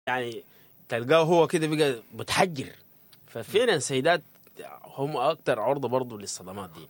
يعني تلقاه هو كده بقى متحجر ففعلا السيدات هم اكتر عرضه برضه للصدمات دي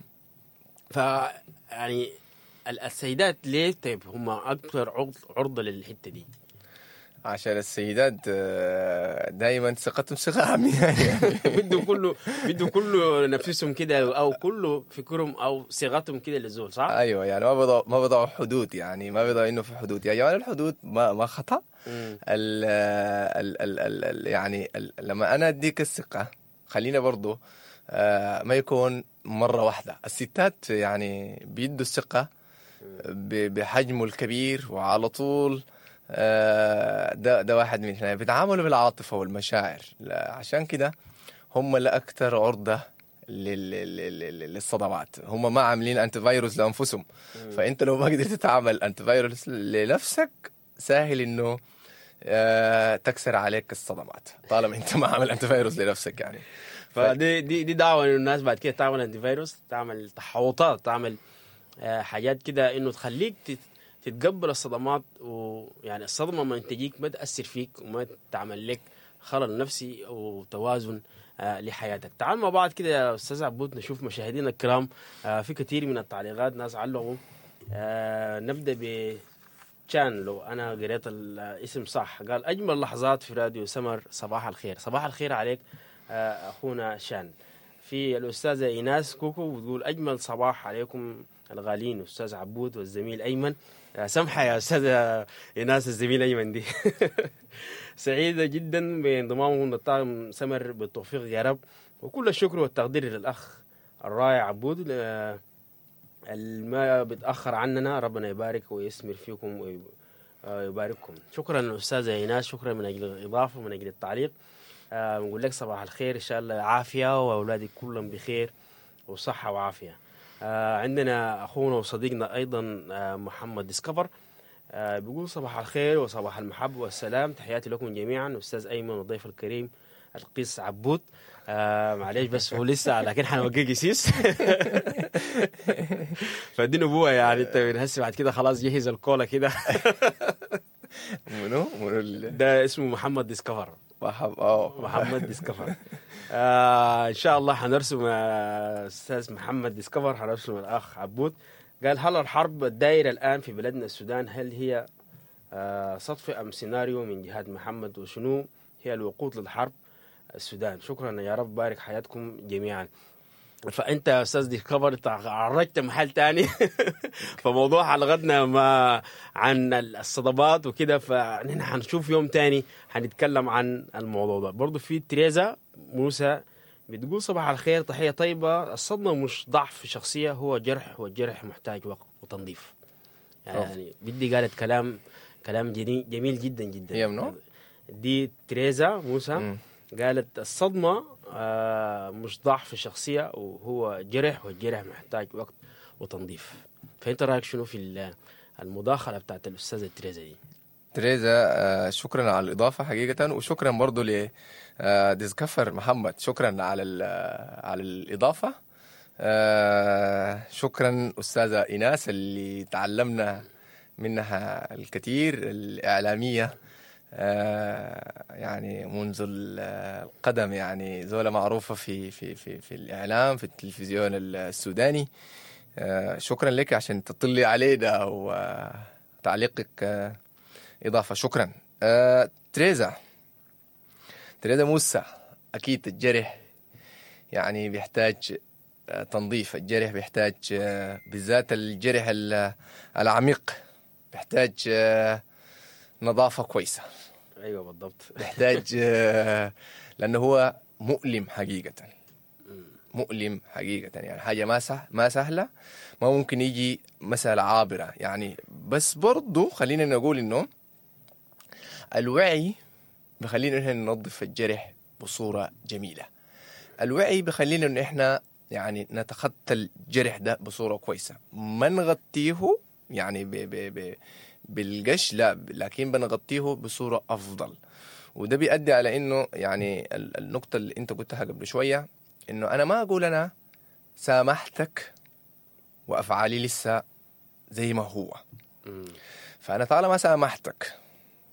ف يعني ال- السيدات ليه طيب هم اكتر عرض- عرضه للحته دي عشان السيدات دائما ثقتهم ثقة عمياء يعني بده كله بده كله نفسهم كده او كله فكرهم او صيغتهم كده للزول صح؟ ايوه يعني ما بضعوا ما بضعوا حدود يعني ما بضعوا انه في حدود يا جماعه الحدود ما ما خطا مم. ال ال ال ال ال يعني ال لما انا اديك الثقه خلينا برضو آه، ما يكون مره واحده الستات يعني بيدوا الثقه ب- بحجمه الكبير وعلى طول آه، ده ده واحد من اثنين بيتعاملوا بالعاطفه والمشاعر لا، عشان كده هم الاكثر عرضه لل- لل- لل- للصدمات هم ما عاملين انتي فيروس لانفسهم فانت لو ما قدرت تعمل انتي فيروس لنفسك سهل انه آه، تكسر عليك الصدمات طالما انت ما عامل انتي فيروس لنفسك يعني فدي دي دي دعوه انه الناس بعد كده تعمل انتي فيروس تعمل تحوطات تعمل آه، حاجات كده انه تخليك تت- تتقبل الصدمات ويعني الصدمه ما تجيك ما تاثر فيك وما تعمل لك خلل نفسي وتوازن آه، لحياتك تعال مع بعض كده يا استاذ عبود نشوف مشاهدينا الكرام آه، في كثير من التعليقات ناس علقوا آه، نبدا ب كان لو انا قريت الاسم صح قال اجمل لحظات في راديو سمر صباح الخير صباح الخير عليك آه، اخونا شان في الاستاذه ايناس كوكو بتقول اجمل صباح عليكم الغاليين استاذ عبود والزميل ايمن آه، سمحه يا استاذه ايناس الزميل ايمن دي سعيده جدا بانضمامهم للطاقم سمر بالتوفيق يا رب وكل الشكر والتقدير للاخ الرائع عبود آه، ما بتاخر عننا ربنا يبارك ويسمر فيكم ويب- آه، ويبارككم شكرا استاذه ايناس شكرا من اجل الاضافه ومن اجل التعليق آه، بنقول لك صباح الخير ان شاء الله عافيه واولادك كلهم بخير وصحه وعافيه آه، عندنا اخونا وصديقنا ايضا آه، محمد ديسكفر آه، بيقول صباح الخير وصباح المحبه والسلام تحياتي لكم جميعا استاذ ايمن والضيف الكريم القيس عبود آه معلش بس هو لسه لكن حنوقع قسيس فدي نبوه يعني انت من هسه بعد كده خلاص جهز الكولا كده منو منو ال- ده اسمه محمد ديسكفر محمد اه محمد ديسكفر آه ان شاء الله حنرسم آه، استاذ محمد ديسكفر حنرسم الاخ عبود قال هل الحرب الدائره الان في بلدنا السودان هل هي آه صدفه ام سيناريو من جهاد محمد وشنو هي الوقود للحرب السودان شكرا يا رب بارك حياتكم جميعا فانت يا استاذ ديسكفر انت عرجت محل تاني فموضوع حلقتنا ما عن الصدمات وكده فنحن حنشوف يوم تاني حنتكلم عن الموضوع ده برضو في تريزا موسى بتقول صباح الخير تحية طيبة الصدمة مش ضعف في شخصية هو جرح والجرح محتاج وقت وتنظيف يعني بدي قالت كلام كلام جميل جميل جدا جدا هي منو؟ دي تريزا موسى مم. قالت الصدمة آه مش ضعف في الشخصية وهو جرح والجرح محتاج وقت وتنظيف فانت رايك شنو في ال- المداخلة بتاعت الأستاذة تريزا دي تريزا آه، شكرا على الإضافة حقيقة وشكرا برضو ل آه، ديسكفر محمد شكرا على ال- آه، على الإضافة آه، شكرا أستاذة إيناس اللي تعلمنا منها الكثير الإعلامية آه، يعني منذ ال- القدم يعني زولة معروفة في في في في الإعلام في التلفزيون السوداني آه، شكرا لك عشان تطلي علينا وتعليقك آه، إضافة شكرا آه، تريزا تريزا موسى أكيد الجرح يعني بيحتاج آه، تنظيف الجرح بيحتاج آه، بالذات الجرح ال- العميق بيحتاج آه، نظافة كويسة ايوه بالضبط بيحتاج آه، لأنه هو مؤلم حقيقة مؤلم حقيقة يعني حاجة ما سه ما سهلة ما ممكن يجي مسألة عابرة يعني بس برضو خلينا نقول إنه الوعي بخلينا إن إحنا ننظف الجرح بصورة جميلة الوعي بخلينا إن إحنا يعني نتخطى الجرح ده بصورة كويسة ما نغطيه يعني ب ب ب بالقش لا لكن بنغطيه بصورة أفضل وده بيؤدي على إنه يعني ال- النقطة اللي أنت قلتها قبل شوية إنه أنا ما أقول أنا سامحتك وأفعالي لسه زي ما هو مم. فأنا طالما سامحتك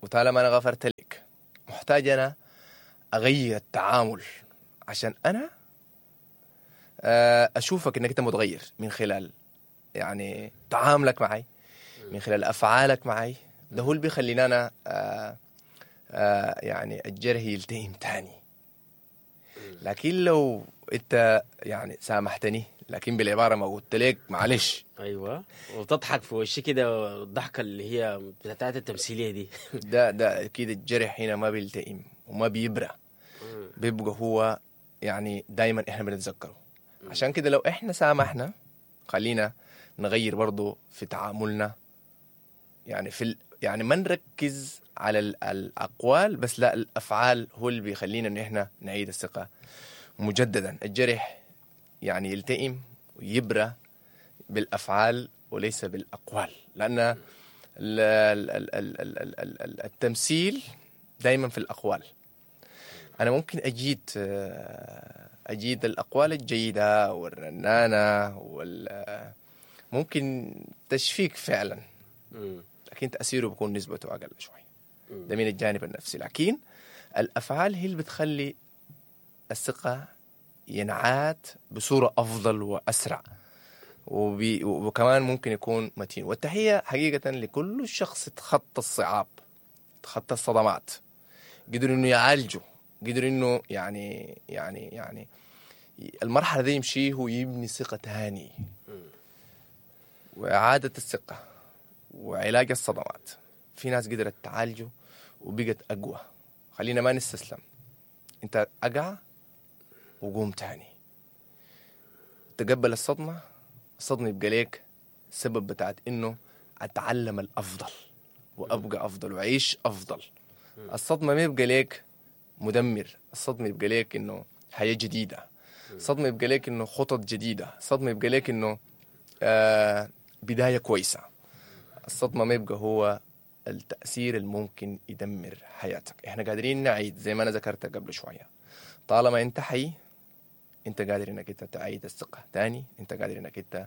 وطالما انا غفرت لك محتاج انا اغير التعامل عشان انا آه، اشوفك انك انت متغير من خلال يعني تعاملك معي من خلال افعالك معي ده هو اللي بيخلينا انا آه، آه، يعني الجرح يلتئم تاني لكن لو انت يعني سامحتني لكن بالعباره ما قلت لك معلش ايوه وتضحك في وشي كده الضحكه اللي هي بتاعت التمثيليه دي ده ده اكيد الجرح هنا ما بيلتئم وما بيبرى بيبقى هو يعني دايما احنا بنتذكره عشان كده لو احنا سامحنا خلينا نغير برضو في تعاملنا يعني في ال... يعني ما نركز على ال... الاقوال بس لا الافعال هو اللي بيخلينا ان احنا نعيد الثقه مجددا الجرح يعني يلتئم ويبرى بالافعال وليس بالاقوال لان ال... ال... ال... ال... ال... ال... ال... التمثيل دائما في الاقوال انا ممكن اجيد آه، اجيد الاقوال الجيده والرنانه وال ممكن تشفيك فعلا مم. لكن تاثيره بيكون نسبته اقل شوي ده من الجانب النفسي لكن الافعال هي اللي بتخلي الثقه ينعاد بصوره افضل واسرع وبي وكمان ممكن يكون متين والتحيه حقيقه لكل شخص تخطى الصعاب تخطى الصدمات قدر انه يعالجه قدر انه يعني يعني يعني المرحله دي يمشيه ويبني ثقه تاني واعاده الثقه وعلاج الصدمات في ناس قدرت تعالجه وبقت اقوى خلينا ما نستسلم انت اقع وقوم تاني تقبل الصدمه الصدمه يبقى ليك سبب بتاعت انه اتعلم الافضل وابقى افضل واعيش افضل الصدمه ما يبقى ليك مدمر الصدمه يبقى ليك انه حياه جديده الصدمه يبقى ليك انه خطط جديده الصدمه يبقى ليك انه آه بدايه كويسه الصدمه ما يبقى هو التاثير الممكن يدمر حياتك احنا قادرين نعيد زي ما انا ذكرت قبل شويه طالما انت حي انت قادر انك انت تعيد الثقه تاني انت قادر انك انت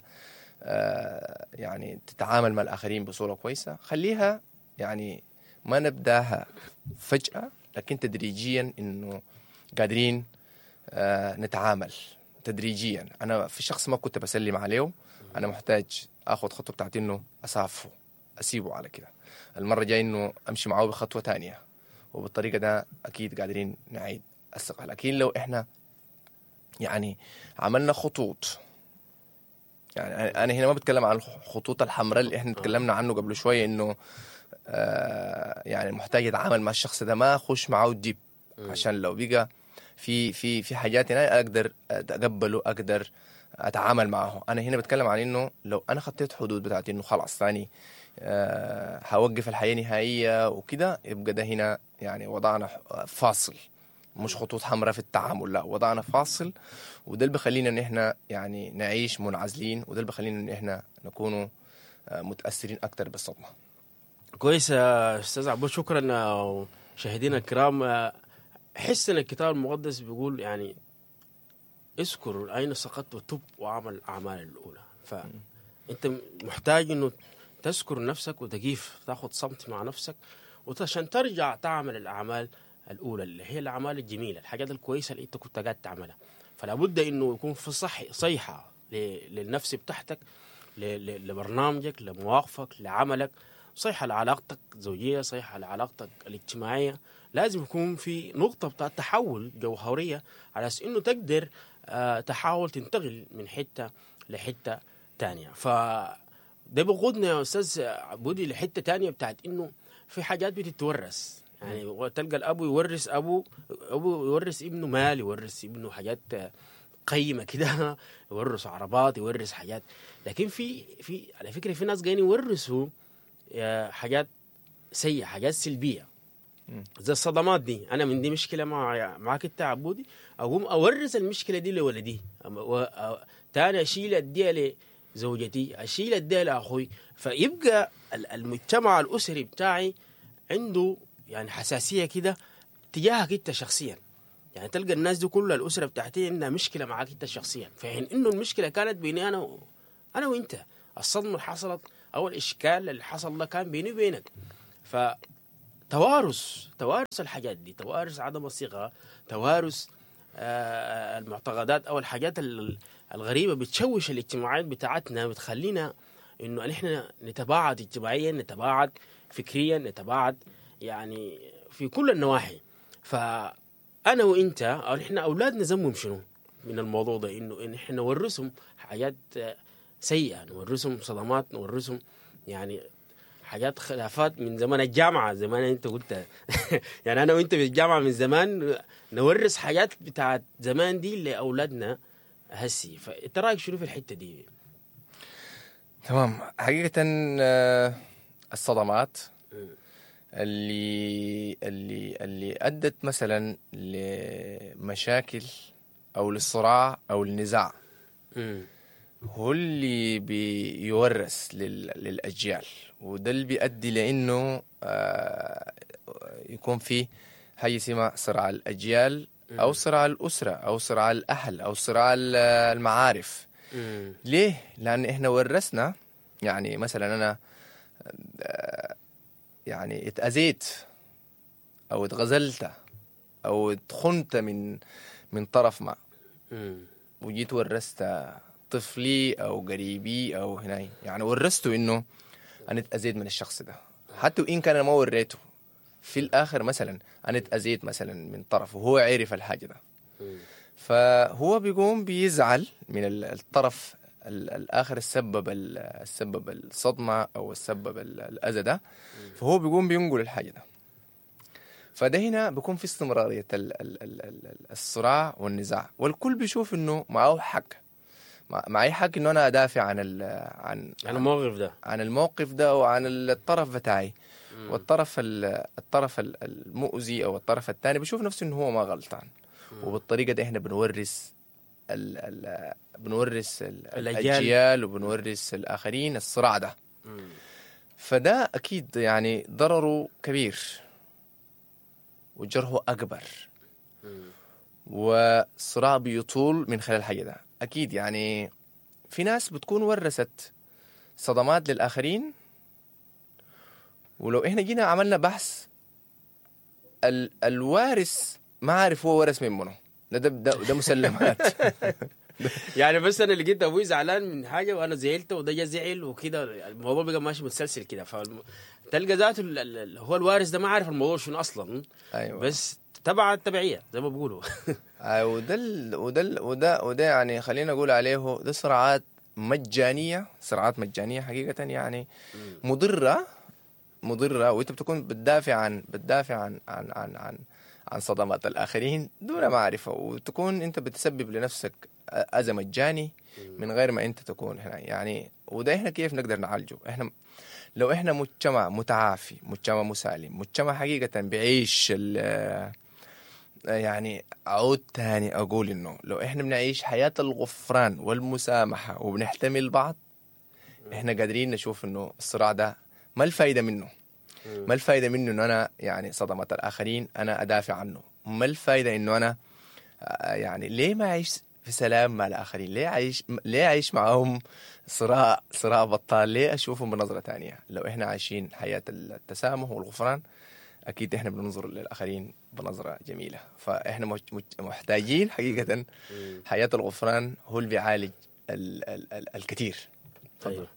آه يعني تتعامل مع الاخرين بصوره كويسه خليها يعني ما نبداها فجاه لكن تدريجيا انه قادرين آه نتعامل تدريجيا انا في شخص ما كنت بسلم عليه انا محتاج اخذ خطوه بتاعت انه اسافه اسيبه على كده المره الجايه انه امشي معاه بخطوه تانية وبالطريقه ده اكيد قادرين نعيد الثقه لكن لو احنا يعني عملنا خطوط يعني انا هنا ما بتكلم عن الخطوط الحمراء اللي احنا تكلمنا عنه قبل شويه انه آه يعني محتاج يتعامل مع الشخص ده ما اخش معاه ديب عشان لو بقى في في في حاجات هنا اقدر اتقبله اقدر اتعامل معه انا هنا بتكلم عن انه لو انا خطيت حدود بتاعتي انه خلاص ثاني أه هوقف الحياه نهائيه وكده يبقى ده هنا يعني وضعنا فاصل مش خطوط حمراء في التعامل لا وضعنا فاصل وده اللي بيخلينا ان احنا يعني نعيش منعزلين وده اللي بيخلينا ان احنا نكونوا متاثرين اكثر بالصدمه كويس يا استاذ عبود شكرا مشاهدينا الكرام احس ان الكتاب المقدس بيقول يعني اذكر اين سقطت وتب وعمل الاعمال الاولى فانت محتاج انه تذكر نفسك وتقيف تاخذ صمت مع نفسك وعشان ترجع تعمل الاعمال الاولى اللي هي الاعمال الجميله الحاجات الكويسه اللي انت كنت قاعد تعملها فلا بد انه يكون في صح صيحه للنفس بتاعتك لبرنامجك لمواقفك لعملك صيحه لعلاقتك الزوجيه صيحه لعلاقتك الاجتماعيه لازم يكون في نقطه بتاعت تحول جوهريه على اساس انه تقدر آه تحاول تنتقل من حته لحته تانية ف ده بيقودنا يا استاذ عبودي لحته تانية بتاعت انه في حاجات بتتورث يعني تلقى الابو يورث ابو ابو يورث ابنه مال يورث ابنه حاجات قيمه كده يورث عربات يورث حاجات لكن في في على فكره في ناس قاعدين يورثوا حاجات سيئه حاجات سلبيه زي الصدمات دي انا من دي مشكله مع معاك انت عبودي اقوم اورث المشكله دي لولدي تاني اشيل اديها لزوجتي اشيل اديها لاخوي فيبقى المجتمع الاسري بتاعي عنده يعني حساسيه كده تجاهك انت شخصيا يعني تلقى الناس دي كلها الاسره بتاعتي عندها مشكله معاك انت شخصيا في حين انه المشكله كانت بيني انا و... انا وانت الصدمه اللي حصلت او الاشكال اللي حصل ده كان بيني وبينك ف توارث توارث الحاجات دي توارث عدم الثقه توارث آه، المعتقدات او الحاجات ال- الغريبه بتشوش الاجتماعات بتاعتنا بتخلينا انه نحن نتباعد اجتماعيا نتباعد فكريا نتباعد يعني في كل النواحي فانا وانت او نحن اولادنا ذنبهم شنو من الموضوع ده انه ان احنا نورثهم حاجات آه، سيئه نورثهم صدمات نورثهم يعني حاجات خلافات من زمان الجامعه زمان انت قلت يعني انا وانت في الجامعه من زمان نورث حاجات بتاعت زمان دي لاولادنا هسي فانت رايك شنو في الحته دي؟ تمام حقيقة آه، الصدمات اللي اللي اللي أدت مثلا لمشاكل أو للصراع أو النزاع مم. هو اللي بيورث لل- للأجيال وده اللي بيؤدي لأنه آه، يكون في حاجة اسمها صراع الأجيال أو صراع الأسرة أو صراع الأهل أو صراع ال- المعارف مم. ليه؟ لأن إحنا ورثنا يعني مثلا أنا آه، يعني اتأذيت أو اتغزلت أو اتخنت من من طرف ما مم. وجيت ورثت طفلي أو قريبي أو هنا يعني ورثته إنه أنا اتأذيت من الشخص ده حتى وإن كان أنا ما وريته في الآخر مثلا أنا اتأذيت مثلا من طرف وهو عرف الحاجة ده مم. فهو بيقوم بيزعل من ال- الطرف ال- الآخر السبب ال- السبب الصدمة أو السبب ال- الأذى ده فهو بيقوم بينقل الحاجة ده فده هنا بيكون في استمرارية ال- ال- ال- ال- الصراع والنزاع والكل بيشوف إنه معه حق مع- معي حق إنه أنا أدافع عن ال عن يعني الموقف ده عن الموقف ده وعن الطرف بتاعي والطرف ال- الطرف ال- المؤذي او الطرف الثاني بيشوف نفسه انه هو ما غلطان وبالطريقه دي احنا بنورث ال ال بنورث ال- الأجيال. الاجيال وبنورث الاخرين الصراع ده مم. فده اكيد يعني ضرره كبير وجرحه اكبر مم. والصراع بيطول من خلال الحاجه ده اكيد يعني في ناس بتكون ورثت صدمات للاخرين ولو احنا جينا عملنا بحث ال الوارث ما عارف هو ورث من منه ده ده, ده, ده مسلمات يعني بس انا لقيت ابوي زعلان من حاجه وانا زعلت وده جا زعل وكده الموضوع بقى ماشي متسلسل كده فالم... تلقى ذاته ال- ال- ال- هو الوارث ده ما عارف الموضوع شنو اصلا ايوه بس تبع التبعيه زي ما بيقولوا آه، وده ال- وده ال- وده وده يعني خلينا نقول عليه ده صراعات مجانيه صراعات مجانيه حقيقه يعني مضره مضره وانت بتكون بتدافع عن بتدافع عن عن عن عن, عن صدمات الاخرين دون معرفه وتكون انت بتسبب لنفسك اذى مجاني من غير ما انت تكون هنا يعني وده احنا كيف نقدر نعالجه احنا لو احنا مجتمع متعافي مجتمع مسالم مجتمع حقيقه بيعيش ال- يعني أعود تاني أقول إنه لو إحنا بنعيش حياة الغفران والمسامحة وبنحتمل بعض إحنا قادرين نشوف إنه الصراع ده ما الفايدة منه ما الفايدة منه إنه أنا يعني صدمات الآخرين أنا أدافع عنه ما الفايدة إنه أنا آه، يعني ليه ما أعيش في سلام مع الآخرين ليه أعيش ليه أعيش معهم صراع صراع بطال ليه أشوفهم بنظرة تانية لو إحنا عايشين حياة التسامح والغفران اكيد احنا بننظر للاخرين بنظره جميله فاحنا مج- مج- محتاجين حقيقه حياه الغفران هو اللي بيعالج ال ال ال الكثير طيب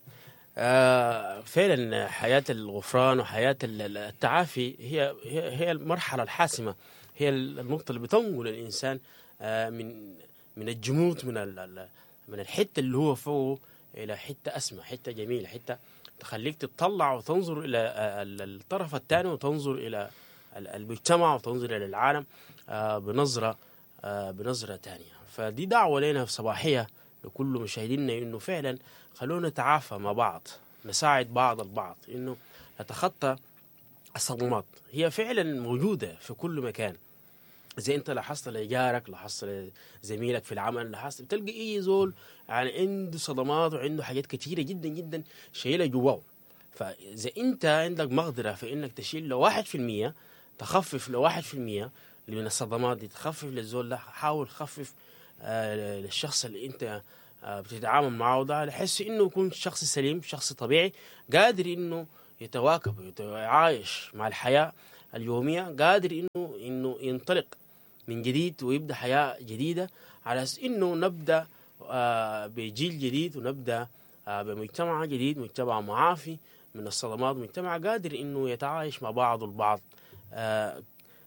آه فعلا حياة الغفران وحياة ال- ال- التعافي هي هي هي المرحلة الحاسمة هي النقطة اللي بتنقل الإنسان آه من من الجمود من ال- ال- من الحتة اللي هو فوقه إلى حتة أسمى حتة جميلة حتة تخليك تطلع وتنظر إلى آه، ال- الطرف الثاني وتنظر إلى ال- المجتمع وتنظر إلى العالم آه بنظرة آه بنظرة تانية فدي دعوة لنا صباحية لكل مشاهدينا إنه فعلا خلونا نتعافى مع بعض نساعد بعض البعض انه نتخطى الصدمات هي فعلا موجوده في كل مكان زي انت لاحظت لجارك لاحظت لزميلك في العمل لاحظت بتلقى اي زول يعني عنده صدمات وعنده حاجات كثيره جدا جدا شايلها جواه فاذا انت عندك مقدره في انك تشيل لو واحد في المية تخفف لو واحد في المية من الصدمات دي تخفف للزول ده حاول خفف آه للشخص اللي انت آه بتتعامل معه ده لحس انه يكون شخص سليم شخص طبيعي قادر انه يتواكب ويعايش مع الحياه اليوميه قادر انه انه ينطلق من جديد ويبدا حياه جديده على اساس انه نبدا آه، بجيل جديد ونبدا آه، بمجتمع جديد مجتمع معافي من الصدمات مجتمع قادر انه يتعايش مع بعض البعض آه،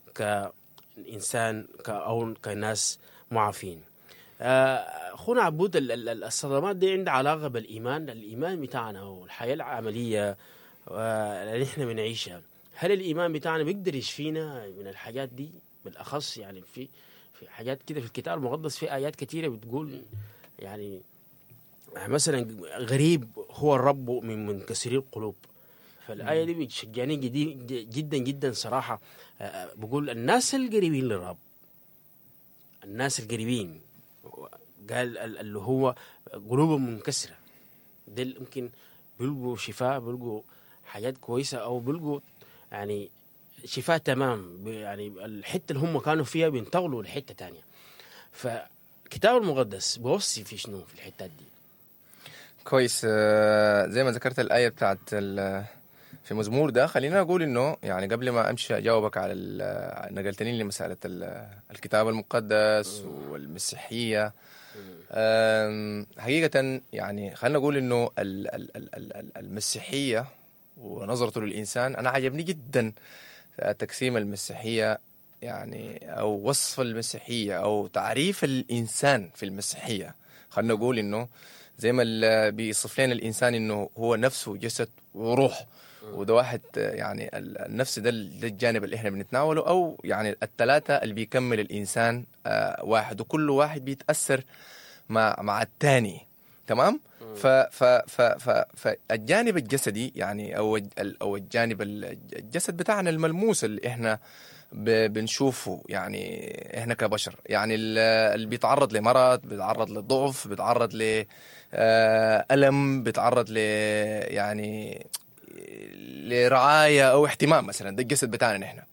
كإنسان ك- او كناس معافين آه، اخونا عبود ال- ال- ال- الصدمات دي عندها علاقه بالايمان الايمان بتاعنا والحياه العمليه آه، اللي احنا بنعيشها هل الايمان بتاعنا بيقدر يشفينا من الحاجات دي بالاخص يعني في في حاجات كده في الكتاب المقدس في ايات كثيره بتقول يعني مثلا غريب هو الرب من منكسري القلوب فالايه دي بتشجعني جدي- جدا جدا صراحه آه، بقول الناس القريبين للرب الناس القريبين قال ال- اللي هو قلوبهم منكسره ده اللي يمكن بيلقوا شفاء بيلقوا حاجات كويسه او بيلقوا يعني شفاء تمام ب- يعني الحته اللي هم كانوا فيها بينتقلوا لحته تانية فالكتاب المقدس بيوصي في شنو في الحتات دي كويس آه، زي ما ذكرت الآية بتاعت ال- في مزمور ده خلينا أقول إنه يعني قبل ما أمشي أجاوبك على ال- نقلتني لمسألة ال- الكتاب المقدس والمسيحية آم، حقيقة يعني خلينا نقول إنه ال- ال- ال- ال- ال- المسيحية ونظرته للإنسان أنا عجبني جدا تقسيم المسيحية يعني أو وصف المسيحية أو تعريف الإنسان في المسيحية خلينا نقول إنه زي ما ال- بيصف لنا الانسان انه هو نفس وجسد وروح وده واحد آه، يعني ال- النفس ده ال- ده الجانب اللي احنا بنتناوله او يعني الثلاثه اللي بيكمل الانسان آه، واحد وكل واحد بيتاثر مع مع الثاني تمام ف ف ف ف فالجانب الجسدي يعني او الج- ال- او الجانب ال- الجسد بتاعنا الملموس اللي احنا ب- بنشوفه يعني احنا كبشر يعني ال- اللي بيتعرض لمرض بيتعرض لضعف بيتعرض ل آه، ألم بيتعرض ل يعني لرعاية أو اهتمام مثلا ده الجسد بتاعنا نحن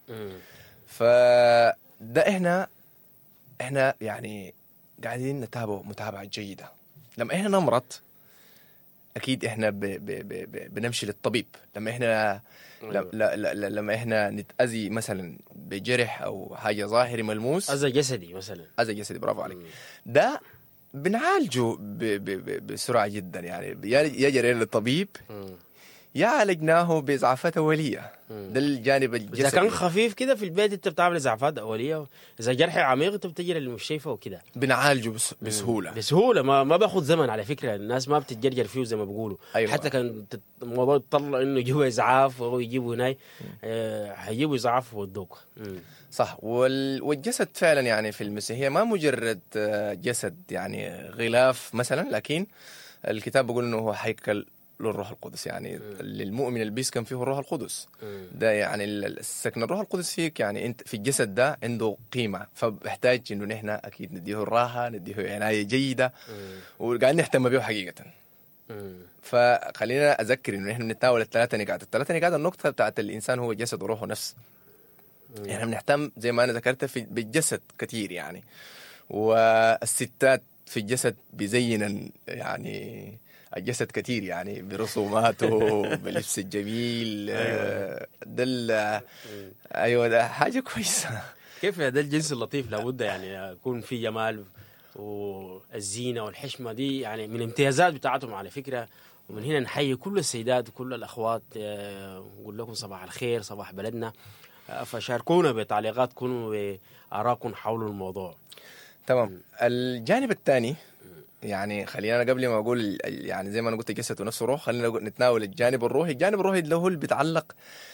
فده احنا احنا يعني قاعدين نتابعه متابعة جيدة لما احنا نمرض اكيد احنا ب ب ب ب بنمشي للطبيب لما احنا أيوة. لا لا لا لما احنا نتأذي مثلا بجرح او حاجة ظاهري ملموس اذى جسدي مثلا اذى جسدي برافو عليك مم. ده بنعالجه ب ب ب بسرعة جدا يعني يا يا جرينا للطبيب مم. يا عالجناه بإسعافات أولية مم. ده الجانب اذا الجسدي كان خفيف كده في البيت انت بتعمل اسعافات اوليه اذا جرح عميق انت بتجري للمستشفى وكده بنعالجه بس بسهولة بسهوله ما ما باخذ زمن على فكره الناس ما بتتجرجر فيه زي ما بيقولوا أيوة. حتى كان تت- الموضوع يتطلع انه يجيبوا اسعاف او يجيبوا هناي آه حيجيبوا اسعاف وودوك مم. صح وال... والجسد فعلا يعني في المسيحية ما مجرد آه، جسد يعني غلاف مثلا لكن الكتاب بيقول انه هو هيكل للروح القدس يعني للمؤمن اللي بيسكن فيه الروح القدس مم. ده يعني ال- السكن الروح القدس فيك يعني انت في الجسد ده عنده قيمة فبحتاج انه نحن اكيد نديه الراحة نديه عناية جيدة مم. وقاعد نهتم به حقيقة مم. فخلينا اذكر انه نحن بنتناول الثلاثه نقاط، الثلاثه نقاط النقطه بتاعت الانسان هو جسد وروح ونفس. احنا بنهتم زي ما انا ذكرت في بالجسد كثير يعني والستات في الجسد بيزين يعني الجسد كثير يعني برسوماته بلبس الجميل آه، ده ال- ايوه ده حاجه كويسه كيف ده الجنس اللطيف لابد يعني يكون في جمال والزينه والحشمه دي يعني من الامتيازات بتاعتهم على فكره ومن هنا نحيي كل السيدات وكل الاخوات آه، نقول لكم صباح الخير صباح بلدنا آه، فشاركونا بتعليقاتكم وارائكم حول الموضوع تمام الجانب الثاني يعني خلينا أنا قبل ما اقول ال- يعني زي ما انا قلت جسد ونفس وروح خلينا نقول- نتناول الجانب الروحي الجانب الروحي اللي هو اللي بيتعلق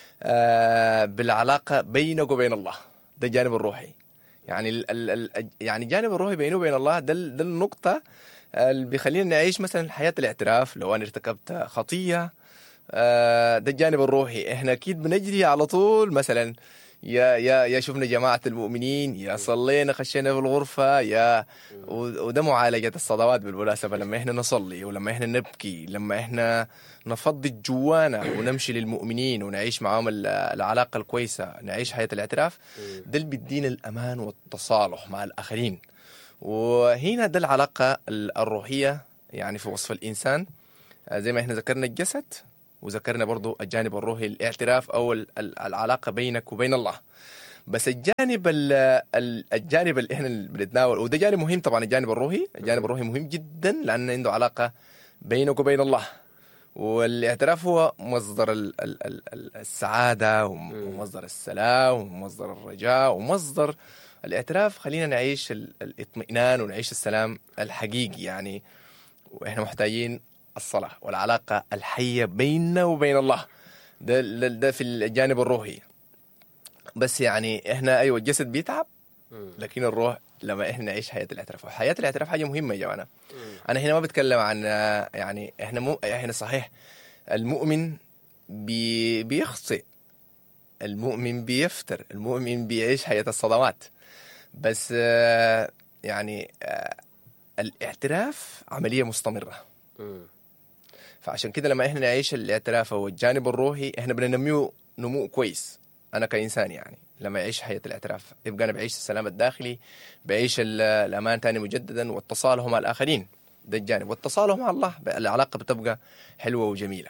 آه بالعلاقه بينك وبين الله ده الجانب الروحي يعني ال ال ال يعني الجانب الروحي بينه وبين الله ده ال- ده النقطه اللي بيخلينا نعيش مثلا حياه الاعتراف لو انا ارتكبت خطيه آه، ده الجانب الروحي احنا اكيد بنجري على طول مثلا يا يا يا شفنا جماعه المؤمنين يا صلينا خشينا في الغرفه يا و- وده معالجه الصلوات بالمناسبه لما احنا نصلي ولما احنا نبكي لما احنا نفضي جوانا ونمشي للمؤمنين ونعيش معاهم ال- العلاقه الكويسه نعيش حياه الاعتراف ده اللي بيدينا الامان والتصالح مع الاخرين وهنا ده العلاقه ال- الروحيه يعني في وصف الانسان آه، زي ما احنا ذكرنا الجسد وذكرنا برضو الجانب الروحي الاعتراف او ال- ال- العلاقه بينك وبين الله بس الجانب ال- ال- الجانب اللي احنا بنتناول وده جانب مهم طبعا الجانب الروحي الجانب الروحي مهم جدا لان عنده علاقه بينك وبين الله والاعتراف هو مصدر ال- ال- ال- ال- السعاده وم- ومصدر السلام ومصدر الرجاء ومصدر الاعتراف خلينا نعيش ال- الاطمئنان ونعيش السلام الحقيقي يعني واحنا محتاجين الصلاه والعلاقه الحيه بيننا وبين الله ده ده, ده في الجانب الروحي بس يعني احنا ايوه الجسد بيتعب لكن الروح لما احنا نعيش حياه الاعتراف وحياه الاعتراف حاجه مهمه يا جماعه انا هنا ما بتكلم عن آه، يعني احنا مو احنا صحيح المؤمن بي بيخطئ المؤمن بيفتر المؤمن بيعيش حياه الصدمات بس آه، يعني آه، الاعتراف عمليه مستمره فعشان كده لما احنا نعيش الاعتراف او الجانب الروحي احنا بننميه نمو كويس انا كانسان يعني لما يعيش حياه الاعتراف يبقى انا بعيش السلام الداخلي بعيش ال- الامان تاني مجددا واتصاله مع الاخرين ده الجانب واتصاله مع الله العلاقه بتبقى حلوه وجميله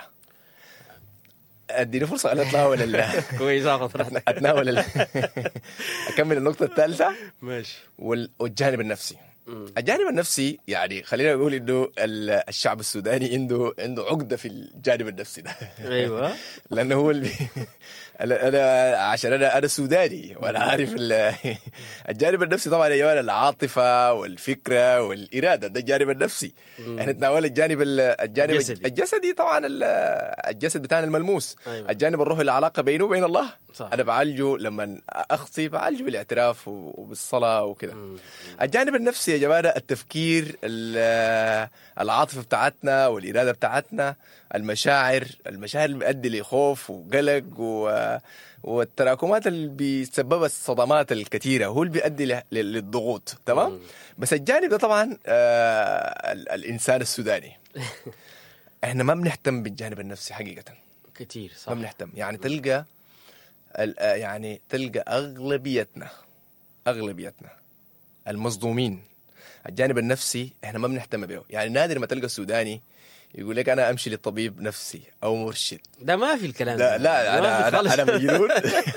اديني فرصه انا اتناول ال- كويس اخذ راحتك اتناول ال- اكمل النقطه الثالثه ماشي وال- والجانب النفسي مم. الجانب النفسي يعني خلينا نقول انه ال- الشعب السوداني عنده عنده عقده في الجانب النفسي ده ايوه لانه هو اللي انا انا عشان انا انا سوداني وانا عارف ال- الجانب النفسي طبعا يا جماعه العاطفه والفكره والاراده ده الجانب النفسي احنا نتناول الجانب ال- الجانب الجسدي. الجسدي طبعا ال- الجسد بتاعنا الملموس أيوة. الجانب الروحي العلاقه بينه وبين الله صح. انا بعالجه لما اخطي بعالجه بالاعتراف وبالصلاه وكده الجانب النفسي يا جماعه التفكير ال- العاطفه بتاعتنا والاراده بتاعتنا المشاعر المشاعر اللي بتؤدي لخوف وقلق و والتراكمات اللي بيسببها الصدمات الكثيره هو اللي بيؤدي ل- ل- للضغوط تمام بس الجانب ده طبعا آه ال- الانسان السوداني احنا ما بنهتم بالجانب النفسي حقيقه كثير صح ما بنهتم يعني تلقى ال- آه يعني تلقى اغلبيتنا اغلبيتنا المصدومين الجانب النفسي احنا ما بنهتم به يعني نادر ما تلقى السوداني يقول لك انا امشي للطبيب نفسي او مرشد ده ما في الكلام لا ده. لا ما في انا خالص. انا انا مجنون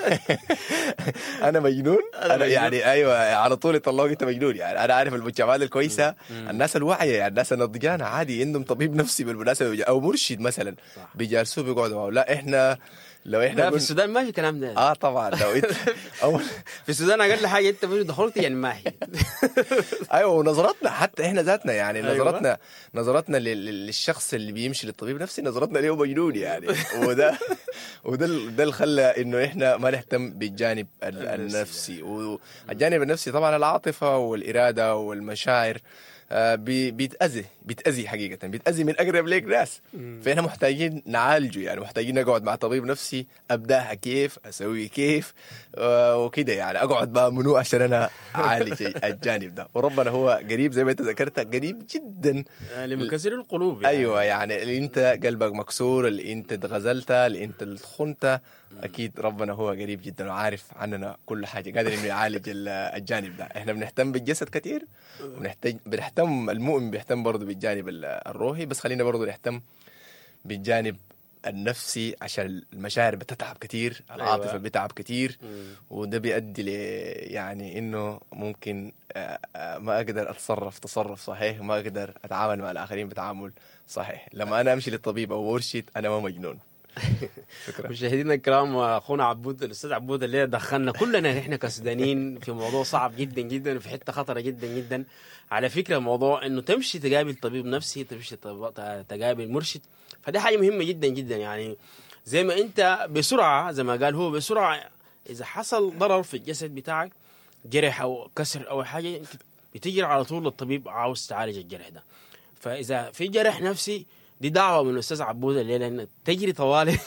انا مجنون انا مجنون. يعني ايوه على طول يطلعوك انت مجنون يعني انا عارف المجتمعات الكويسه الناس الواعيه يعني الناس النضجانه عادي عندهم طبيب نفسي بالمناسبه او مرشد مثلا صح. بيجالسوه بيقعدوا معه لا احنا لو احنا لا في قلنا- السودان ما في الكلام ده اه طبعا لو انت اول في السودان اقل حاجه انت بس دخلت يعني ما هي ايوه ونظرتنا حتى احنا ذاتنا يعني أيوة. نظرتنا نظرتنا لل- لل- للشخص اللي بيمشي للطبيب نفسي نظرتنا له مجنون يعني وده وده ال- ده اللي خلى انه احنا ما نهتم بالجانب ال- النفسي النفسي والجانب النفسي طبعا العاطفه والاراده والمشاعر آه، بي- بيتأذي بيتأذي حقيقة بيتأذي من أقرب ليك ناس فإحنا محتاجين نعالجه يعني محتاجين نقعد مع طبيب نفسي أبدأها كيف أسوي كيف آه، وكده يعني أقعد بقى منو عشان أنا أعالج الجانب ده وربنا هو قريب زي ما أنت ذكرت قريب جدا لمكسر القلوب يعني. ايوه يعني اللي انت قلبك مكسور اللي انت اتغزلت اللي انت اللي خنت اكيد ربنا هو قريب جدا وعارف عننا كل حاجه قادر انه يعالج ال- الجانب ده احنا بنهتم بالجسد كثير بنحتاج بنهتم المؤمن بيهتم برضه بالجانب ال- الروحي بس خلينا برضه نهتم بالجانب النفسي عشان المشاعر بتتعب كثير العاطفه أيوة. بتعب كثير مم. وده بيؤدي ل يعني انه ممكن آه، آه، ما اقدر اتصرف تصرف صحيح وما اقدر اتعامل مع الاخرين بتعامل صحيح لما انا امشي للطبيب او مرشد انا ما مجنون شكرا مشاهدينا الكرام واخونا عبود الاستاذ عبود اللي دخلنا كلنا احنا كسودانيين في موضوع صعب جدا جدا وفي حته خطره جدا جدا على فكره موضوع انه تمشي تقابل طبيب نفسي تمشي تب- تقابل مرشد فدي حاجه مهمه جدا جدا يعني زي ما انت بسرعه زي ما قال هو بسرعه اذا حصل ضرر في الجسد بتاعك جرح او كسر او حاجه انت بتجري على طول للطبيب عاوز تعالج الجرح ده فاذا في جرح نفسي دي دعوه من الاستاذ عبود الليله انك تجري طوالي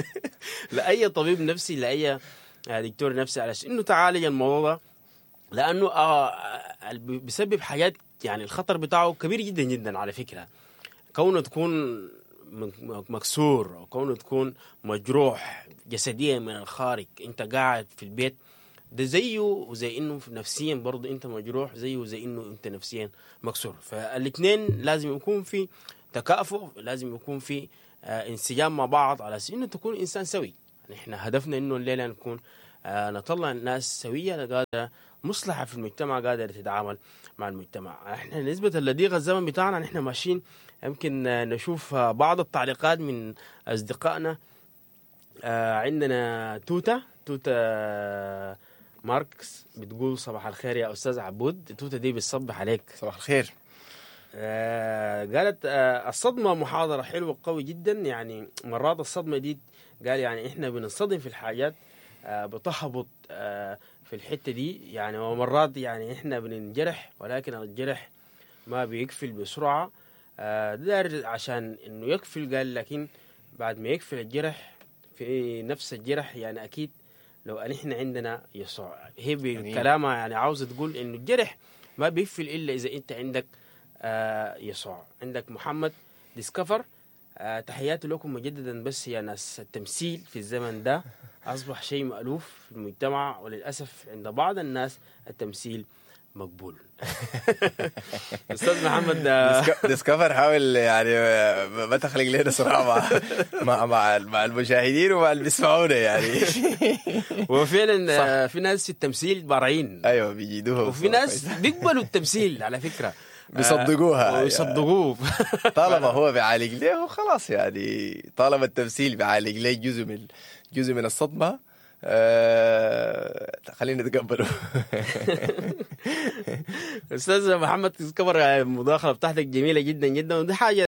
لاي طبيب نفسي لاي دكتور نفسي على انه تعالج الموضوع ده لانه آه آه، بيسبب حاجات يعني الخطر بتاعه كبير جدا جدا على فكره كونه تكون م- مكسور او كونه تكون مجروح جسديا من الخارج انت قاعد في البيت ده زيه وزي انه في نفسيا برضه انت مجروح زيه وزي انه انت نفسيا مكسور فالاثنين لازم يكون في تكافؤ لازم يكون في آه، انسجام مع بعض على اساس انه تكون انسان سوي يعني احنا هدفنا انه الليله نكون آه، نطلع ناس سويه قادره مصلحه في المجتمع قادره تتعامل مع المجتمع احنا نسبه لضيق الزمن بتاعنا نحن ماشيين يمكن آه، نشوف آه، بعض التعليقات من اصدقائنا آه، عندنا توتا توتا ماركس بتقول صباح الخير يا استاذ عبود توتا دي بتصبح عليك صباح الخير آه، قالت آه، الصدمة محاضرة حلوة قوي جدا يعني مرات الصدمة دي قال يعني احنا بنصطدم في الحاجات آه، بتهبط آه، في الحتة دي يعني ومرات يعني احنا بننجرح ولكن الجرح ما بيقفل بسرعة آه، ده داير عشان انه يقفل قال لكن بعد ما يقفل الجرح في نفس الجرح يعني اكيد لو ان احنا عندنا يسوع هي بكلامها يعني عاوزة تقول انه الجرح ما بيقفل الا اذا انت عندك آه، يسوع عندك محمد ديسكفر آه، تحياتي لكم مجددا بس يا ناس التمثيل في الزمن ده أصبح شيء مألوف في المجتمع وللأسف عند بعض الناس التمثيل مقبول أستاذ محمد آه، ديسك- ديسكفر حاول يعني آه، ما تخلق لنا صراع مع مع مع, مع المشاهدين ومع اللي بيسمعونا يعني وفعلا آه، في ناس في التمثيل بارعين ايوه بيجيدوها وفي ناس بيقبلوا التمثيل على فكرة بيصدقوها. آه، ويصدقوه طالما هو بيعالج ليه خلاص يعني طالما التمثيل بيعالج ليه جزء من جزء من الصدمه آه خلينا نتقبله استاذ محمد تذكر المداخله بتاعتك جميله جدا جدا ودي حاجه